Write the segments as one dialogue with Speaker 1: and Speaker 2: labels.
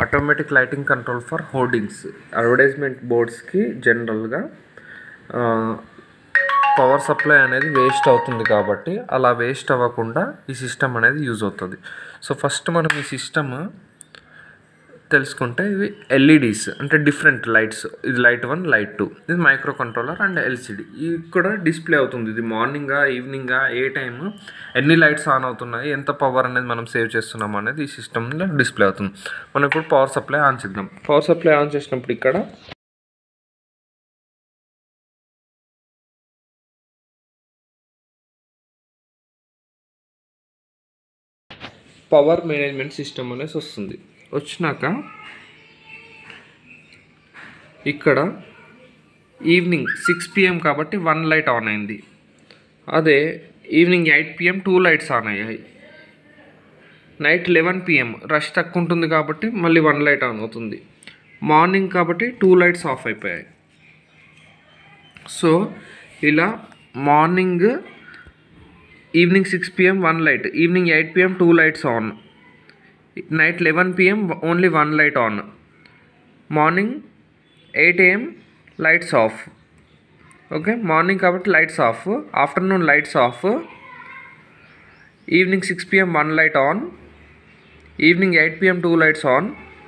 Speaker 1: automatic lighting control for hoardings advertisement బోర్డ్స్కి జనరల్గా power supply అనేది వేస్ట్ అవుతుంది కాబట్టి అలా వేస్ట్ అవ్వకుండా ఈ సిస్టమ్ అనేది యూజ్ అవుతుంది సో ఫస్ట్ మనం ఈ సిస్టమ్ తెలుసుకుంటే ఇవి ఎల్ఈడీస్ అంటే డిఫరెంట్ లైట్స్ ఇది లైట్ వన్ లైట్ టూ ఇది మైక్రో కంట్రోలర్ అండ్ ఎల్సిడి ఇది కూడా డిస్ప్లే అవుతుంది ఇది మార్నింగా ఈవినింగా ఏ టైం ఎన్ని లైట్స్ ఆన్ అవుతున్నాయి ఎంత పవర్ అనేది మనం సేవ్ చేస్తున్నాం అనేది ఈ సిస్టంలో డిస్ప్లే అవుతుంది మనం ఇప్పుడు పవర్ సప్లై ఆన్ చేద్దాం పవర్ సప్లై ఆన్ చేసినప్పుడు ఇక్కడ పవర్ మేనేజ్మెంట్ సిస్టమ్ అనేసి వస్తుంది వచ్చినాక ఇక్కడ ఈవినింగ్ సిక్స్ పిఎం కాబట్టి వన్ లైట్ ఆన్ అయింది అదే evening eight PM two lights on అయ్యాయి నైట్ లెవెన్ పిఎం రష్ తక్కువ ఉంటుంది కాబట్టి మళ్ళీ వన్ లైట్ ఆన్ అవుతుంది మార్నింగ్ కాబట్టి టూ లైట్స్ ఆఫ్ అయిపోయాయి సో ఇలా morning evening six PM one light evening eight PM two lights on night eleven PM only one light on morning eight AM lights off okay morning కాబట్టి lights off afternoon lights off evening six PM one light on evening eight PM two lights on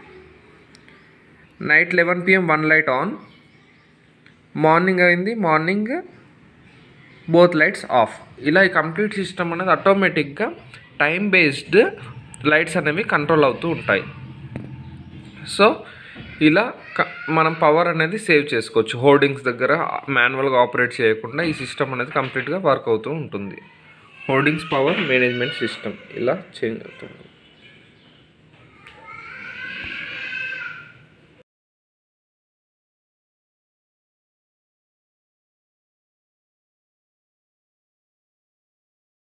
Speaker 1: night eleven PM one light on morning అయింది morning both lights off ఇలా ఈ complete system అనేది ఆటోమేటిక్గా time based lights అనేవి control అవుతూ ఉంటాయి so ఇలా క- మనం పవర్ అనేది సేవ్ చేసుకోవచ్చు హోర్డింగ్స్ దగ్గర మాన్యువల్గా ఆపరేట్ చేయకుండా ఈ సిస్టమ్ అనేది కంప్లీట్గా వర్క్ అవుతూ ఉంటుంది హోర్డింగ్స్ పవర్ మేనేజ్మెంట్ సిస్టమ్ ఇలా చేంజ్ అవుతుంది